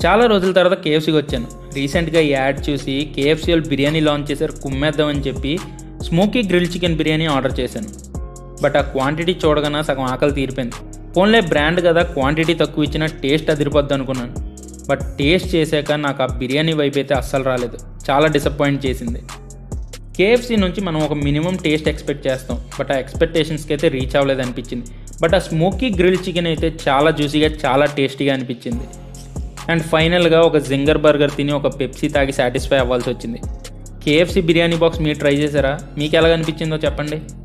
చాలా రోజుల తర్వాత కేఎఫ్సీకి వచ్చాను రీసెంట్గా ఈ యాడ్ చూసి కేఎఫ్సీ వాళ్ళు బిర్యానీ లాంచ్ చేశారు కుమ్మేద్దామని చెప్పి smoky grill chicken biryani order చేశాను బట్ ఆ క్వాంటిటీ చూడగానే సగం ఆకలి తీరిపోయింది ఫోన్లే బ్రాండ్ కదా క్వాంటిటీ తక్కువ ఇచ్చినా టేస్ట్ అదిరిపోద్ది అనుకున్నాను బట్ టేస్ట్ చేశాక నాకు ఆ బిర్యానీ వైపు అయితే అస్సలు రాలేదు చాలా డిసప్పాయింట్ చేసింది కేఎఫ్సీ నుంచి మనం ఒక మినిమం టేస్ట్ ఎక్స్పెక్ట్ చేస్తాం బట్ ఆ ఎక్స్పెక్టేషన్స్కి అయితే రీచ్ అవ్వలేదు అనిపించింది బట్ ఆ స్మోకీ గ్రిల్ చికెన్ అయితే చాలా జ్యూసీగా చాలా టేస్టీగా అనిపించింది అండ్ ఫైనల్గా ఒక జింగర్ బర్గర్ తిని ఒక పెప్సీ తాగి సాటిస్ఫై అవ్వాల్సి వచ్చింది కేఎఫ్సీ బిర్యానీ బాక్స్ మీరు ట్రై చేశారా మీకు ఎలా అనిపించిందో చెప్పండి